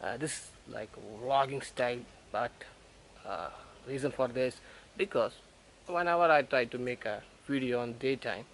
uh, this is like vlogging style but uh, reason for this because whenever I try to make a video on daytime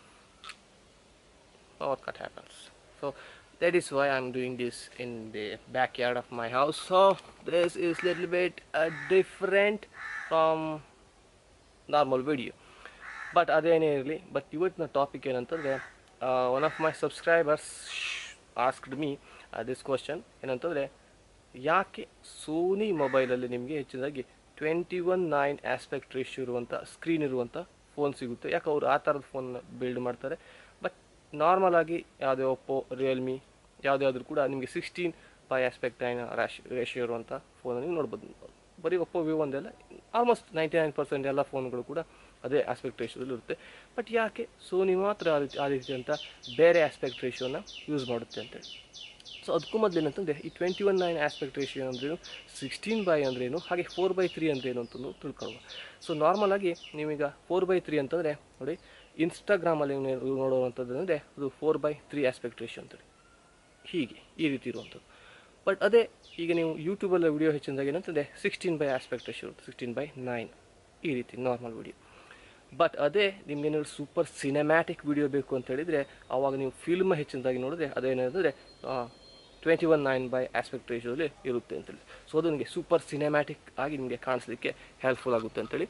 power cut happens so that is why I'm doing this in the backyard of my house so this is little bit uh, different from normal video but ಅದೇನೇ ಇರಲಿ but ಇವತ್ತಿನ topic ಏನಂತಂದರೆ one of my subscribers asked me this question ಏನಂತಂದರೆ ಯಾಕೆ Sony ಮೊಬೈಲಲ್ಲಿ ನಿಮಗೆ ಹೆಚ್ಚಿನದಾಗಿ twenty one nine aspect ratio ಇರುವಂಥ ಸ್ಕ್ರೀನ್ ಇರುವಂಥ ಫೋನ್ ಸಿಗುತ್ತೆ ಯಾಕೆ ಅವರು ಆ ಥರದ ಫೋನ್ ಬಿಲ್ಡ್ ಮಾಡ್ತಾರೆ ಬಟ್ ನಾರ್ಮಲ್ ಆಗಿ ಯಾವುದೇ ಒಪ್ಪೋ ರಿಯಲ್ಮಿ ಯಾವುದಾದ್ರೂ ಕೂಡ ನಿಮಗೆ sixteen by aspect nine rash ratio ಇರುವಂಥ ಫೋನ್ ನೀವು ನೋಡ್ಬೋದು ಬರೀ ಒಪ್ಪೋ ವ್ಯೂ ಒಂದೆಲ್ಲ ಆಲ್ಮೋಸ್ಟ್ ನೈಂಟಿ ನೈನ್ ಪರ್ಸೆಂಟ್ ಎಲ್ಲ ಫೋನ್ಗಳು ಕೂಡ ಅದೇ ಆಸ್ಪೆಕ್ಟ್ ರೇಷಿಯೋದಲ್ಲಿ ಇರುತ್ತೆ ಬಟ್ ಯಾಕೆ ಸೋನಿ ಮಾತ್ರ ಆ ರೀತಿ ಆ ರೀತಿ ಅಂತ ಬೇರೆ ಆಸ್ಪೆಕ್ಟ್ ರೇಷಿಯೋನ ಯೂಸ್ ಮಾಡುತ್ತೆ ಅಂತೇಳಿ ಸೊ ಅದಕ್ಕೂ ಮೊದಲು ಏನಂತಂದರೆ ಈ twenty one nine aspect ratio ಅಂದ್ರೇನು ಸಿಕ್ಸ್ಟೀನ್ ಬೈ ಅಂದ್ರೇನು ಹಾಗೆ ಫೋರ್ ಬೈ ತ್ರೀ ಅಂದ್ರೇನು ಅಂತಲೂ ತಿಳ್ಕೊಳ್ಳುವ ಸೊ ನಾರ್ಮಲಾಗಿ ನೀವೀಗ ಫೋರ್ ಬೈ ತ್ರೀ ಅಂತಂದರೆ ನೋಡಿ ಇನ್ಸ್ಟಾಗ್ರಾಮಲ್ಲಿ ನೀವು ನೋಡುವಂಥದ್ದು ಅಂದರೆ ಅದು four by three aspect ratio ಅಂತೇಳಿ ಹೀಗೆ ಈ ರೀತಿ ಇರುವಂಥದ್ದು ಬಟ್ ಅದೇ ಈಗ ನೀವು ಯೂಟ್ಯೂಬಲ್ಲಿ ವಿಡಿಯೋ ಹೆಚ್ಚಿನದಾಗಿ ಏನಂತಂದರೆ ಸಿಕ್ಸ್ಟೀನ್ ಬೈ ಆಸ್ಪೆಕ್ಟ್ ರೇಷಿಯೋ ಇರುತ್ತೆ ಸಿಕ್ಸ್ಟೀನ್ ಬೈ ನೈನ್ ಈ ರೀತಿ ನಾರ್ಮಲ್ ವಿಡಿಯೋ ಬಟ್ ಅದೇ ನಿಮ್ಗೇನಾದ್ರು ಸೂಪರ್ ಸಿನೆಮ್ಯಾಟಿಕ್ ವಿಡಿಯೋ ಬೇಕು ಅಂತ ಹೇಳಿದರೆ ಆವಾಗ ನೀವು ಫಿಲ್ಮ್ ಹೆಚ್ಚಿನದಾಗಿ ನೋಡಿದ್ರೆ ಅದೇನಂದರೆ twenty one nine by aspect ರೇಷಿಯೋದಲ್ಲಿ ಇರುತ್ತೆ ಅಂತೇಳಿ ಸೊ ಅದು ನಿಮಗೆ ಸೂಪರ್ ಸಿನೆಮ್ಯಾಟಿಕ್ ಆಗಿ ನಿಮಗೆ ಕಾಣಿಸ್ಲಿಕ್ಕೆ ಹೆಲ್ಪ್ಫುಲ್ ಆಗುತ್ತೆ ಅಂತೇಳಿ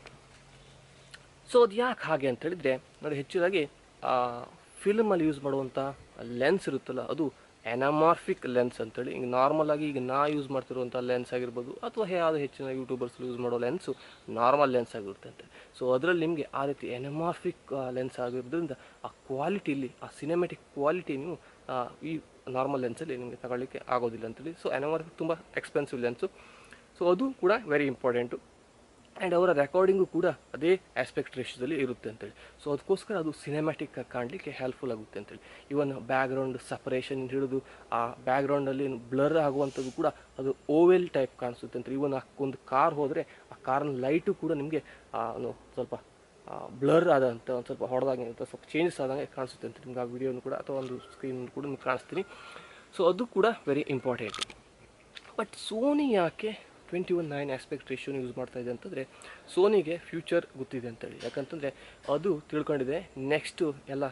ಸೊ ಅದು ಯಾಕೆ ಹಾಗೆ ಅಂತ ಹೇಳಿದರೆ ನೋಡಿ ಹೆಚ್ಚಿದಾಗಿ ಫಿಲ್ಮಲ್ಲಿ ಯೂಸ್ ಮಾಡುವಂಥ ಲೆನ್ಸ್ ಇರುತ್ತಲ್ಲ ಅದು ಎನಮಾರ್ಫಿಕ್ ಲೆನ್ಸ್ ಅಂತೇಳಿ ಈಗ ನಾರ್ಮಲ್ ಆಗಿ ಈಗ ನಾ ಯೂಸ್ ಮಾಡ್ತಿರುವಂಥ ಲೆನ್ಸ್ ಆಗಿರ್ಬೋದು ಅಥವಾ ಯಾವುದು ಹೆಚ್ಚಿನ ಯೂಟ್ಯೂಬರ್ಸ್ ಯೂಸ್ ಮಾಡೋ ಲೆನ್ಸು ನಾರ್ಮಲ್ ಲೆನ್ಸ್ ಆಗಿರುತ್ತೆ ಅಂತ ಸೊ ಅದರಲ್ಲಿ ನಿಮಗೆ ಆ ರೀತಿ ಎನಮಾರ್ಫಿಕ್ ಲೆನ್ಸ್ ಆಗಿರೋದ್ರಿಂದ ಆ ಕ್ವಾಲಿಟಿಲಿ ಆ ಸಿನೆಮೆಟಿಕ್ ಕ್ವಾಲಿಟಿ ನೀವು ಆ, ಈ ನಾರ್ಮಲ್ ಲೆನ್ಸಲ್ಲಿ ನಿಮಗೆ ತಗೊಳ್ಳಿಕ್ಕೆ ಆಗೋದಿಲ್ಲ ಅಂತೇಳಿ ಸೊ ಎನಮಾರ್ಫಿಕ್ ತುಂಬ ಎಕ್ಸ್ಪೆನ್ಸಿವ್ ಲೆನ್ಸು ಸೊ ಅದು ಕೂಡ ವೆರಿ ಇಂಪಾರ್ಟೆಂಟು ಆ್ಯಂಡ್ ಅವರ ರೆಕಾರ್ಡಿಂಗು ಕೂಡ ಅದೇ ಆಸ್ಪೆಕ್ಟ್ ರೇಷದಲ್ಲಿ ಇರುತ್ತೆ ಅಂತೇಳಿ ಸೊ ಅದಕ್ಕೋಸ್ಕರ ಅದು ಸಿನೆಮ್ಯಾಟಿಕ್ ಕಾಣಲಿಕ್ಕೆ ಹೆಲ್ಪ್ಫುಲ್ ಆಗುತ್ತೆ ಅಂತೇಳಿ ಇವನ್ ಬ್ಯಾಕ್ಗ್ರೌಂಡ್ ಸಪರೇಷನ್ ಹಿಡಿದು ಆ ಬ್ಯಾಕ್ಗ್ರೌಂಡಲ್ಲಿ ಬ್ಲರ್ ಆಗುವಂಥದ್ದು ಕೂಡ ಅದು ಓವೆಲ್ ಟೈಪ್ ಕಾಣಿಸುತ್ತೆ ಅಂತ ಇವನ್ ಒಂದು ಕಾರ್ ಹೋದರೆ ಆ ಕಾರ್ನ ಲೈಟು ಕೂಡ ನಿಮಗೆ ಒಂದು ಸ್ವಲ್ಪ ಬ್ಲರ್ ಆದಂಥ ಒಂದು ಸ್ವಲ್ಪ ಹೊಡೆದಾಗೆ ಅಥವಾ ಸ್ವಲ್ಪ ಚೇಂಜಸ್ ಆದಂಗೆ ಕಾಣಿಸುತ್ತೆ ಅಂತ ನಿಮ್ಗೆ ಆ ವಿಡಿಯೋನು ಕೂಡ ಅಥವಾ ಒಂದು ಸ್ಕ್ರೀನ್ ಕೂಡ ನಿಮ್ಗೆ ಕಾಣಿಸ್ತೀನಿ ಸೊ ಅದು ಕೂಡ ವೆರಿ ಇಂಪಾರ್ಟೆಂಟ್ ಬಟ್ ಸೋನಿ ಯಾಕೆ ಟ್ವೆಂಟಿ ಒನ್ ನೈನ್ ಆಸ್ಪೆಕ್ಟ್ ರೇಷಿಯೋನ ಯೂಸ್ ಮಾಡ್ತಾ ಇದೆ ಅಂತಂದರೆ ಸೋನಿಗೆ ಫ್ಯೂಚರ್ ಗೊತ್ತಿದೆ ಅಂತೇಳಿ ಯಾಕಂತಂದರೆ ಅದು ತಿಳ್ಕೊಂಡಿದೆ ನೆಕ್ಸ್ಟು ಎಲ್ಲ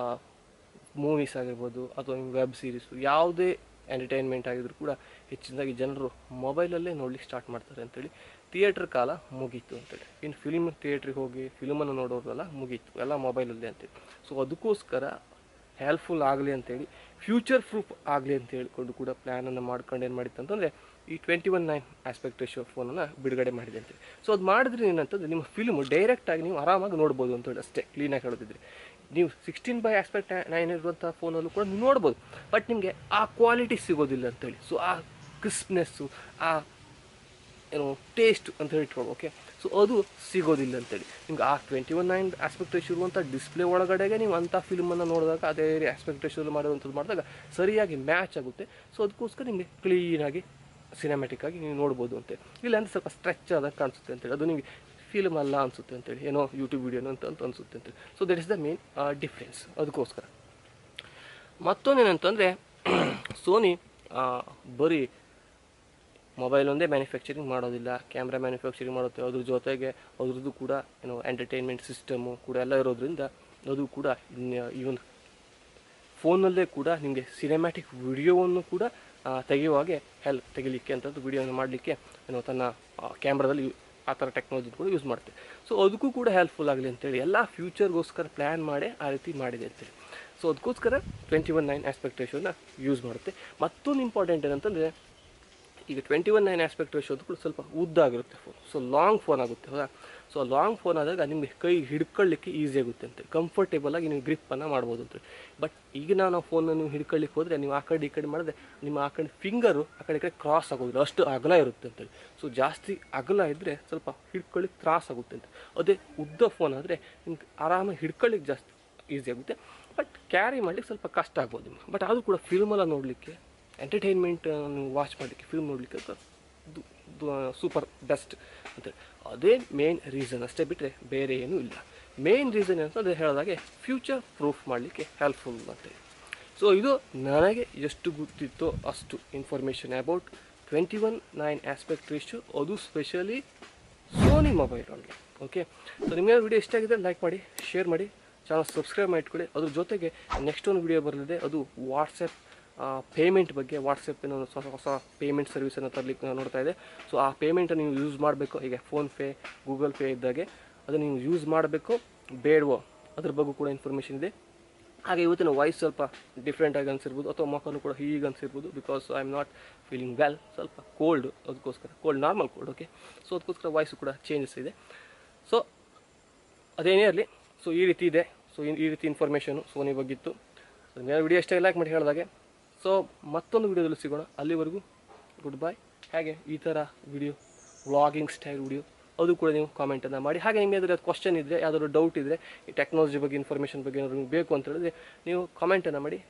ಮೂವೀಸ್ ಆಗಿರ್ಬೋದು ಅಥವಾ ವೆಬ್ ಸೀರೀಸು ಯಾವುದೇ ಎಂಟರ್ಟೈನ್ಮೆಂಟ್ ಆಗಿದ್ರು ಕೂಡ ಹೆಚ್ಚಿನದಾಗಿ ಜನರು ಮೊಬೈಲಲ್ಲೇ ನೋಡ್ಲಿಕ್ಕೆ ಸ್ಟಾರ್ಟ್ ಮಾಡ್ತಾರೆ ಅಂತೇಳಿ ಥಿಯೇಟ್ರ್ ಕಾಲ ಮುಗೀತು ಅಂತೇಳಿ ಇನ್ನು ಫಿಲ್ಮ್ ಥಿಯೇಟ್ರಿಗೆ ಹೋಗಿ ಫಿಲ್ಮನ್ನು ನೋಡೋರೆಲ್ಲ ಮುಗೀತು ಎಲ್ಲ ಮೊಬೈಲಲ್ಲೇ ಅಂತೇಳಿ ಸೊ ಅದಕ್ಕೋಸ್ಕರ ಹೆಲ್ಪ್ಫುಲ್ ಆಗಲಿ ಅಂತೇಳಿ ಫ್ಯೂಚರ್ ಪ್ರೂಫ್ ಆಗಲಿ ಅಂತ ಹೇಳ್ಕೊಂಡು ಕೂಡ ಪ್ಲ್ಯಾನನ್ನು ಮಾಡ್ಕೊಂಡು ಏನು ಮಾಡಿತ್ತು ಅಂತಂದರೆ ಈ twenty one nine aspect ratio ಫೋನನ್ನು ಬಿಡುಗಡೆ ಮಾಡಿದೆ ಅಂತೇಳಿ ಸೊ ಅದು ಮಾಡಿದ್ರೆ ಏನಂತಂದ್ರೆ ನಿಮ್ಮ ಫಿಲ್ಮು ಡೈರೆಕ್ಟಾಗಿ ನೀವು ಆರಾಮಾಗಿ ನೋಡ್ಬೋದು ಅಂತೇಳಿ ಅಷ್ಟೇ ಕ್ಲೀನಾಗಿ ಹೇಳೋದಿದ್ರೆ ನೀವು ಸಿಕ್ಸ್ಟೀನ್ ಬೈ ಆಸ್ಪೆಕ್ಟ್ ನೈನ್ ಇರುವಂಥ ಫೋನಲ್ಲೂ ಕೂಡ ನೀವು ನೋಡ್ಬೋದು ಬಟ್ ನಿಮಗೆ ಆ ಕ್ವಾಲಿಟಿ ಸಿಗೋದಿಲ್ಲ ಅಂತೇಳಿ ಸೊ ಆ ಕ್ರಿಸ್ಪ್ನೆಸ್ಸು ಆ ಏನು ಟೇಸ್ಟ್ ಅಂತ ಹೇಳ್ಕೊಳ್ಳಿ ಓಕೆ ಸೊ ಅದು ಸಿಗೋದಿಲ್ಲ ಅಂತೇಳಿ ನಿಮ್ಗೆ ಆ twenty one nine aspect ratio ಇರುವಂಥ ಡಿಸ್ಪ್ಲೇ ಒಳಗಡೆಗೆ ನೀವು ಅಂಥ ಫಿಲ್ಮನ್ನು ನೋಡಿದಾಗ ಅದೇ ಆಸ್ಪೆಕ್ಟ್ ರೇಷಲ್ಲಿ ಮಾಡಿರುವಂಥದ್ದು ಮಾಡಿದಾಗ ಸರಿಯಾಗಿ ಮ್ಯಾಚ್ ಆಗುತ್ತೆ ಸೊ ಅದಕ್ಕೋಸ್ಕರ ನಿಮಗೆ ಕ್ಲೀನಾಗಿ ಸಿನಿಮ್ಯಾಟಿಕ್ ಆಗಿ ನೀವು ನೋಡ್ಬೋದು ಅಂತ ಇಲ್ಲ ಅಂದರೆ ಸ್ವಲ್ಪ ಸ್ಟ್ರೆಚ್ ಆದಾಗ ಕಾಣಿಸುತ್ತೆ ಅಂತೇಳಿ ಅದು ನಿಮಗೆ ಫಿಲ್ಮ್ ಅಲ್ಲ ಅನಿಸುತ್ತೆ ಅಂತೇಳಿ ಏನೋ ಯೂಟ್ಯೂಬ್ ವೀಡಿಯೋನೋ ಅಂತ ಅಂತ ಅನಿಸುತ್ತೆ ಅಂತೇಳಿ so that is the main difference ಅದಕ್ಕೋಸ್ಕರ ಮತ್ತೊಂದೇನಂತಂದರೆ ಸೋನಿ ಬರೀ ಮೊಬೈಲ್ ಒಂದೇ ಮ್ಯಾನುಫ್ಯಾಕ್ಚರಿಂಗ್ ಮಾಡೋದಿಲ್ಲ ಕ್ಯಾಮ್ರಾ ಮ್ಯಾನುಫ್ಯಾಕ್ಚರಿಂಗ್ ಮಾಡುತ್ತೆ ಅದ್ರ ಜೊತೆಗೆ ಅದ್ರದ್ದು ಕೂಡ ಏನೋ ಎಂಟರ್ಟೈನ್ಮೆಂಟ್ ಸಿಸ್ಟಮು ಕೂಡ ಎಲ್ಲ ಇರೋದ್ರಿಂದ ಅದು ಕೂಡ ಇವನ್ ಫೋನಲ್ಲೇ ಕೂಡ ನಿಮಗೆ ಸಿನೆಮ್ಯಾಟಿಕ್ ವಿಡಿಯೋವನ್ನು ಕೂಡ ಆ, ತೆಗೆಯುವಾಗೆ ಹೆಲ್ಪ್ ತೆಗಿಲಿಕ್ಕೆ ಅಂತದ್ದು ವಿಡಿಯೋನ ಮಾಡಲಿಕ್ಕೆ ಏನೋ ತನ್ನ ಕ್ಯಾಮ್ರಾದಲ್ಲಿ ಆ ಥರ ಟೆಕ್ನಾಲಜಿ ಕೂಡ ಯೂಸ್ ಮಾಡುತ್ತೆ ಸೊ ಅದಕ್ಕೂ ಕೂಡ ಹೆಲ್ಪ್ಫುಲ್ ಆಗಲಿ ಅಂತೇಳಿ ಎಲ್ಲ ಫ್ಯೂಚರ್ಗೋಸ್ಕರ ಪ್ಲ್ಯಾನ್ ಮಾಡಿ ಆ ರೀತಿ ಮಾಡಿದೆ ಅಂತೇಳಿ ಸೊ ಅದಕ್ಕೋಸ್ಕರ ಟ್ವೆಂಟಿ ಒನ್ ನೈನ್ ಆಸ್ಪೆಕ್ಟ್ ರೇಷೋನ ಯೂಸ್ ಮಾಡುತ್ತೆ ಮತ್ತೊಂದು ಇಂಪಾರ್ಟೆಂಟ್ ಏನಂತಂದರೆ ಈಗ ಟ್ವೆಂಟಿ ಒನ್ ನೈನ್ ಆಸ್ಪೆಕ್ಟ್ ರೇಷೋದು ಕೂಡ ಸ್ವಲ್ಪ ಉದ್ದ ಆಗಿರುತ್ತೆ ಫೋನ್ ಸೊ ಲಾಂಗ್ ಫೋನ್ ಆಗುತ್ತೆ ಹೌದಾ ಸೊ ಲಾಂಗ್ ಫೋನ್ ಆದಾಗ ನಿಮಗೆ ಕೈ ಹಿಡ್ಕೊಳ್ಳಿಕ್ಕೆ ಈಸಿ ಆಗುತ್ತೆ ಅಂತ ಕಂಫರ್ಟೇಬಲ್ ಆಗಿ ನೀವು ಗ್ರಿಪ್ಪನ್ನು ಮಾಡ್ಬೋದು ಅಂತ ಬಟ್ ಈಗ ನಾವು ಫೋನನ್ನು ನೀವು ಹಿಡ್ಕೊಳ್ಳಿಕ್ಕೆ ಹೋದರೆ ನೀವು ಆ ಕಡೆ ಈ ಕಡೆ ಮಾಡಿದ್ರೆ ನಿಮ್ಮ ಆ ಕಡೆ ಫಿಂಗರು ಆ ಕಡೆ ಈ ಕಡೆ ಕ್ರಾಸ್ ಆಗೋದಿಲ್ಲ ಅಷ್ಟು ಅಗಲ ಇರುತ್ತೆ ಅಂತೇಳಿ ಸೊ ಜಾಸ್ತಿ ಅಗಲ ಇದ್ದರೆ ಸ್ವಲ್ಪ ಹಿಡ್ಕೊಳ್ಳಿಕ್ಕೆ ತ್ರಾಸ ಆಗುತ್ತೆ ಅಂತ ಅದೇ ಉದ್ದ ಫೋನ್ ಆದರೆ ನಿಮ್ಗೆ ಆರಾಮಾಗಿ ಹಿಡ್ಕೊಳ್ಳಿಕ್ಕೆ ಜಾಸ್ತಿ ಈಸಿ ಆಗುತ್ತೆ ಬಟ್ ಕ್ಯಾರಿ ಮಾಡ್ಲಿಕ್ಕೆ ಸ್ವಲ್ಪ ಕಷ್ಟ ಆಗ್ಬೋದು ನಿಮ್ಗೆ ಬಟ್ ಆದರೂ ಕೂಡ ಫಿಲ್ಮೆಲ್ಲ ನೋಡಲಿಕ್ಕೆ ಎಂಟರ್ಟೈನ್ಮೆಂಟ್ ನೀವು ವಾಚ್ ಮಾಡಲಿಕ್ಕೆ ಫಿಲ್ಮ್ ನೋಡಲಿಕ್ಕೆ ಸೂಪರ್ ಬೆಸ್ಟ್ ಅಂತೇಳಿ ಅದೇ ಮೇನ್ ರೀಸನ್ ಅಷ್ಟೇ ಬಿಟ್ಟರೆ ಬೇರೆ ಏನೂ ಇಲ್ಲ ಮೇನ್ ರೀಸನ್ ಅಂತಂದರೆ ಹೇಳಿದಾಗೆ ಫ್ಯೂಚರ್ ಪ್ರೂಫ್ ಮಾಡಲಿಕ್ಕೆ ಹೆಲ್ಪ್ಫುಲ್ ಅಂತೇಳಿ ಸೊ ಇದು ನನಗೆ ಎಷ್ಟು ಗೊತ್ತಿತ್ತೋ ಅಷ್ಟು information about twenty one nine aspect ratio ಅದು specially Sony mobile only okay so ನಿಮಗೆ ವಿಡಿಯೋ ಇಷ್ಟ ಆಗಿದ್ರೆ ಲೈಕ್ ಮಾಡಿ ಶೇರ್ ಮಾಡಿ ಚಾನಲ್ ಸಬ್ಸ್ಕ್ರೈಬ್ ಮಾಡಿ ಇಟ್ಕೊಳ್ಳಿ ಅದ್ರ ಜೊತೆಗೆ ನೆಕ್ಸ್ಟ್ ಒಂದು ವಿಡಿಯೋ ಬರಲಿದೆ ಅದು ವಾಟ್ಸಪ್ ಪೇಮೆಂಟ್ ಬಗ್ಗೆ ವಾಟ್ಸಪ್ಪಿನ ಒಂದು ಹೊಸ ಹೊಸ ಪೇಮೆಂಟ್ ಸರ್ವಿಸನ್ನು ತರಲಿಕ್ಕೆ ನೋಡ್ತಾ ಇದೆ ಸೊ ಆ ಪೇಮೆಂಟನ್ನು ನೀವು ಯೂಸ್ ಮಾಡಬೇಕು ಈಗ ಫೋನ್ಪೇ ಗೂಗಲ್ ಪೇ ಇದ್ದಾಗೆ ಅದನ್ನು ನೀವು ಯೂಸ್ ಮಾಡಬೇಕು ಬೇಡವೋ ಅದ್ರ ಬಗ್ಗೆ ಕೂಡ ಇನ್ಫಾರ್ಮೇಷನ್ ಇದೆ ಹಾಗೆ ಇವತ್ತಿನ ವಾಯ್ಸ್ ಸ್ವಲ್ಪ ಡಿಫ್ರೆಂಟ್ ಆಗಿ ಅನಿಸಿರ್ಬೋದು ಅಥವಾ ಮಕ್ಕಳು ಕೂಡ ಹೀಗೆ ಅನಿಸಿರ್ಬೋದು because I am not feeling well ಸ್ವಲ್ಪ ಕೋಲ್ಡ್ ಅದಕ್ಕೋಸ್ಕರ cold normal cold okay so ಅದಕ್ಕೋಸ್ಕರ ವಾಯ್ಸು ಕೂಡ ಚೇಂಜಸ್ ಇದೆ ಸೊ ಅದೇನೇ ಇರಲಿ ಸೊ ಈ ರೀತಿ ಇದೆ ಸೊ ಈ ರೀತಿ ಇನ್ಫಾರ್ಮೇಷನು ಸೋನಿ ಬಗ್ಗಿತ್ತು ಮೇಲೆ ವಿಡಿಯೋ ಇಷ್ಟ ಲೈಕ್ ಮಾಡಿ ಹೇಳಿದಾಗೆ ಸೊ ಮತ್ತೊಂದು ವಿಡಿಯೋದಲ್ಲಿ ಸಿಗೋಣ ಅಲ್ಲಿವರೆಗೂ ಗುಡ್ ಬಾಯ್ ಹಾಗೆ ಈ ಥರ ವಿಡಿಯೋ ವ್ಲಾಗಿಂಗ್ ಸ್ಟೈಲ್ ವಿಡಿಯೋ ಅದು ಕೂಡ ನೀವು ಕಾಮೆಂಟನ್ನು ಮಾಡಿ ಹಾಗೆ ನಿಮಗೆ ಏನಾದರೂ ಕ್ವಶನ್ ಇದ್ದರೆ ಯಾವ್ದಾದ್ರು ಡೌಟ್ ಇದ್ದರೆ ಈ ಟೆಕ್ನಾಲಜಿ ಬಗ್ಗೆ ಇನ್ಫಾರ್ಮೇಷನ್ ಬಗ್ಗೆ ಏನಾದ್ರು ನಿಮ್ಗೆ ಬೇಕು ಅಂತ ಹೇಳಿದ್ರೆ ನೀವು ಕಾಮೆಂಟನ್ನು ಮಾಡಿ